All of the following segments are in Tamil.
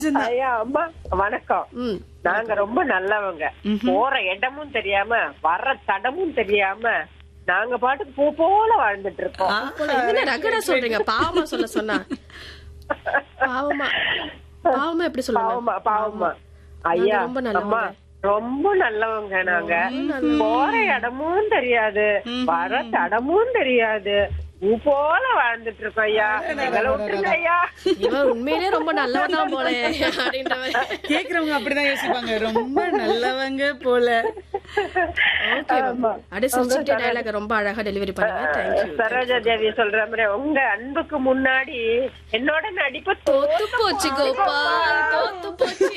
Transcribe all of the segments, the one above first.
ஐயா அம்மா வணக்கம் ம் நாங்க ரொம்ப நல்லவங்க போற இடமும் தெரியாம வர்ற தடமும் தெரியாம நாங்க பாட்டுக்கு பூ போல வாழ்ந்துட்டு இருக்கோம் போல என்ன ரகடா சொல்றீங்க பாவமா சொல்ல சொன்னா பாவமா பாவமா எப்படி சொல்லுங்க பாவமா பாவமா ஐயா நாங்க ரொம்ப நல்லவங்க. அம்மா ரொம்ப நல்லவங்க நாங்க போற இடமும் தெரியாது வர தடமும் தெரியாது பூ போல வாழ்ந்துட்டு இருக்கோம் ஐயா எங்களை விட்டுருங்க ஐயா இவன் உண்மையிலே ரொம்ப நல்லவன் தான் போல அப்படின்ற மாதிரி கேக்குறவங்க அப்படிதான் யோசிப்பாங்க ரொம்ப நல்லவங்க போல ஓகே அப்படியே சிரிச்சுட்டே டயலாக் ரொம்ப அழகா டெலிவரி பண்ணுங்க தேங்க்யூ சரோஜா தேவி சொல்ற மாதிரி உங்க அன்புக்கு முன்னாடி என்னோட நடிப்பு தோத்து போச்சு கோபால் தோத்து போச்சு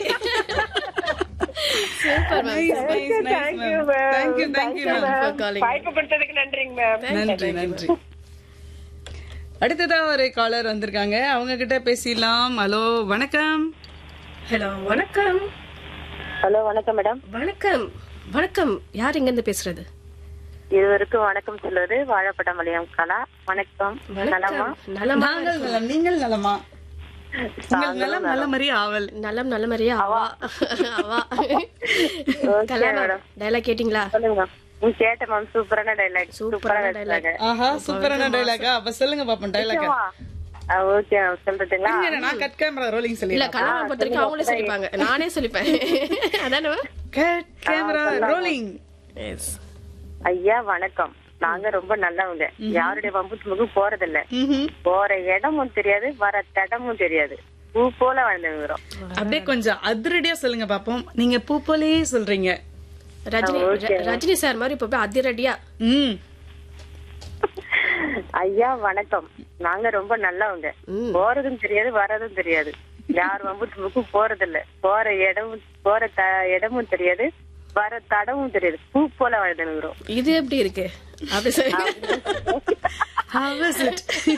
super ma'am Nice, nice, nice, thank you ma'am. Thank you, thank you, ma'am. for calling. வாய்ப்பு கொடுத்ததுக்கு நன்றிங்க மேம் நன்றி நன்றி அடுத்ததா ஒரு காலர் வந்திருக்காங்க அவங்க கிட்ட பேசிடலாம் ஹலோ வணக்கம் ஹலோ வணக்கம் ஹலோ வணக்கம் மேடம் வணக்கம் வணக்கம் யார் இங்க இருந்து பேசுறது இருவருக்கும் வணக்கம் சொல்லுவது வாழைப்பட்டம் மலையம் கலா வணக்கம் நலமா வணக்கம் நலமா நாங்கள் நலம் நீங்கள் நலமா உங்கள் நலம் நல்ல மாதிரி ஆவல் நலம் நல்ல மாதிரியா அவா அவா கல்யாணம் டயலாக் கேட்டிங்களா சொல்லுங்க மேம் ம், கேட்டேன் மேம் சூப்பரான டைலாக் சூப்பரான சூப்பரான dialogue. டைலாக் ஆஹா சூப்பரான டைலாக்கா அப்ப சொல்லுங்க பாப்போம் டைலாக் ஓகே மேம் சொல்றதுங்களா நான் கட் கேமரா ரோலிங் இல்ல சொல்லி கல்யாணம் பொறுத்த வரைக்கும் அவங்களே சொல்லிப்பாங்க நானே சொல்லிப்பேன் அதானே கட் கேமரா ரோலிங் எஸ் ஐயா வணக்கம் நாங்க ரொம்ப நல்லவங்க யாருடைய வம்பு தும்புக்கும் போறதில்ல போற இடமும் தெரியாது வர தடமும் தெரியாது பூ போல வாழ்ந்துங்கிறோம் அப்படியே கொஞ்சம் அதிரடியா சொல்லுங்க பாப்போம் நீங்க பூ போலயே சொல்றீங்க ரஜினி ர- ரஜினி சார் மாதிரி இப்ப போய் அதிரடியா ம் ஐயா வணக்கம் நாங்க ரொம்ப நல்லவங்க ம். போறதும் தெரியாது வரதும் தெரியாது யார் வம்பு தும்புக்கும் போறதில்ல போற இடமும் போற த- இடமும் தெரியாது வர தடமும் தெரியாது பூ போல வாழ்ந்துங்கிறோம் இது எப்படி இருக்கு அப்படி சொல்லி how is it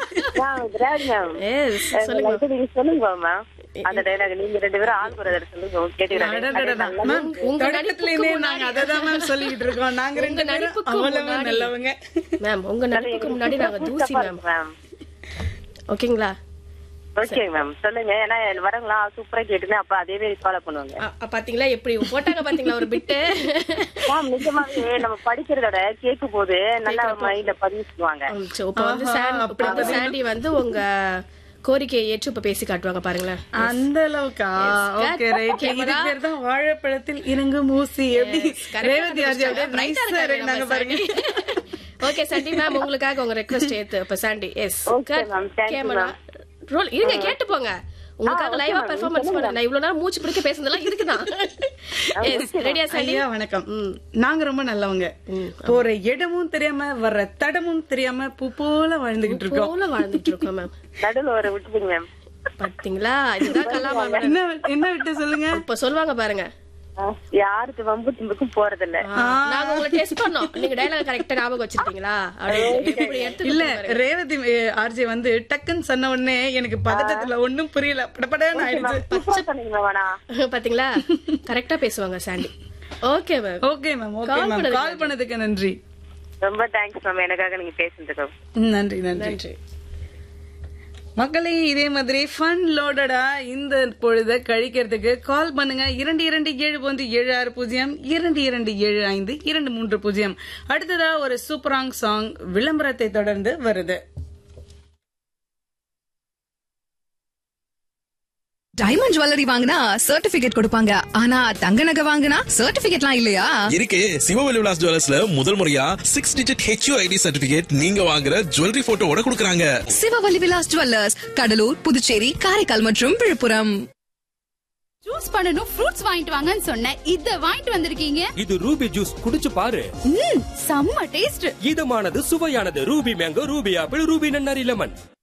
எஸ் சொல்லுங்க நீங்க சொல்லுங்க மேம் அந்த டைலாக் நீங்க ரெண்டு பேரும் ஆள் ஒரு தடவை சொல்லுங்க அடடடடா. கேட்டுக்கிறேன் மேம், உங்க தொடக்கத்துல இருந்தே நாங்க அததான் மேம் சொல்லிட்டு இருக்கோம் நாங்க ரெண்டு உங்க பேரும் நடிப்புக்கு அவ்வளவு முன்னாடி. நல்லவங்க மேம் உங்க நடிப்புக்கு முன்னாடி நாங்க தூசி மேம் மேம் ஓகேங்களா ஓகே மேம் சொல்லுங்க ஏன்னா வரவங்களா சூப்பரா கேட்டுன்னு அப்ப அதே மாதிரி ஃபாலோ பண்ணுவாங்க அ- அ, பாத்தீங்களா எப்படி போட்டாங்க பாத்தீங்களா ஒரு பிட்டு மேம் நிஜமாவே நம்ம படிக்கிறதோட கேட்கும் போது நல்லா மைண்ட்ல பதிவு பண்ணுவாங்க இப்ப வந்து சாண்டி இப்ப வந்து சாண்டி வந்து உங்க கோரிக்கையை ஏற்று இப்ப பேசி காட்டுவாங்க பாருங்களேன் அந்த அளவுக்கா ஓகே ரைட் இது Camera. பேர் தான் வாழைப்பழத்தில் இறங்கும் ஊசி எப்படி correct ஆ ரேவதி ஆர்ஜி அப்படியே Bright ஆ nice ஆ இருக்காரு இருந்தாங்க நம்ம பாருங்க ஓகே சாண்டி மேம் உங்களுக்காக உங்க ரெக்வெஸ்ட் ஏத்து இப்ப Sandy yes Okay, ma'am. Thank you, camera roll இருங்க கேட்டு போங்க உங்களுக்காக லைவா பெர்ஃபார்மன்ஸ் பண்ண நான் இவ்வளவு நேரம் மூச்சு பிடிக்க பேசுனதெல்லாம் இருக்குதான் எஸ் ரெடியா சாண்டி ஐயா வணக்கம் நாங்க ரொம்ப நல்லவங்க போற இடமும் தெரியாம வர்ற தடமும் தெரியாம பூ போல வாழ்ந்துகிட்டு இருக்கோம் போல வாழ்ந்துட்டு இருக்கோம் மேம் நடுவுல ஒரு விட்டுப்பீங்க மேம் பாத்தீங்களா இதுதான் கலாமா மேடம் என்ன என்ன விட்டு சொல்லுங்க இப்ப சொல்லுவாங்க பாருங்க யாருக்கு வம்பு தும்புக்கும் போறதில்ல ஆ, நாங்க உங்களை டெஸ்ட் பண்ணோம் நீங்க டயலாக் கரெக்டா ஞாபகம் வச்சிருக்கீங்களா அப்படின்னு எப்படி எடுத்து இல்ல ரேவதி ஆர்ஜே வந்து டக்குன்னு சொன்ன உடனே எனக்கு பதட்டத்துல ஒண்ணும் புரியல படபடன்னு ஆயிடுச்சு சூப்பரா சொன்னீங்க வேணா பாத்தீங்களா கரெக்டா பேசுவாங்க Sandy okay ma'am okay ma'am okay Call ma'am பண்ணதுக்கு கால் பண்ணதுக்கு நன்றி ரொம்ப தேங்க்ஸ் மேம் எனக்காக நீங்க பேசுனதுக்கு ம், நன்றி நன்றி நன்றி மக்களே இதே மாதிரி ஃபன் லோடடா இந்த பொழுத கழிக்கிறதுக்கு கால் பண்ணுங்க இரண்டு இரண்டு ஏழு ஒன்று ஏழு ஆறு பூஜ்ஜியம் இரண்டு இரண்டு ஏழு ஐந்து இரண்டு மூன்று பூஜ்ஜியம் அடுத்ததா ஒரு சூப்பராங் சாங் விளம்பரத்தை தொடர்ந்து வருது டைமண்ட் ஜுவல்லரி வாங்கினா சர்டிபிகேட் கொடுப்பாங்க ஆனா தங்க நகை வாங்கினா சர்டிபிகேட்லாம் இல்லையா இருக்கு சிவவெளி விலாஸ் ஜுவல்லர்ஸ்ல முதல் முறையா சிக்ஸ் டிஜிட் ஹெச்யூஐடி சர்டிபிகேட் நீங்க வாங்குற ஜுவல்லரி போட்டோவோட கொடுக்கறாங்க சிவவல்லி விலாஸ் ஜுவல்லர்ஸ் கடலூர் புதுச்சேரி காரைக்கால் மற்றும் விழுப்புரம் ஜூஸ் பண்ணனும் ஃப்ரூட்ஸ் வாங்கிட்டு வாங்கன்னு சொன்னேன் இத வாங்கிட்டு வந்திருக்கீங்க இது ரூபி ஜூஸ் குடிச்சு பாரு ம் செம்ம டேஸ்ட் இதமானது சுவையானது Ruby mango Ruby apple Ruby நன்னாரி லெமன்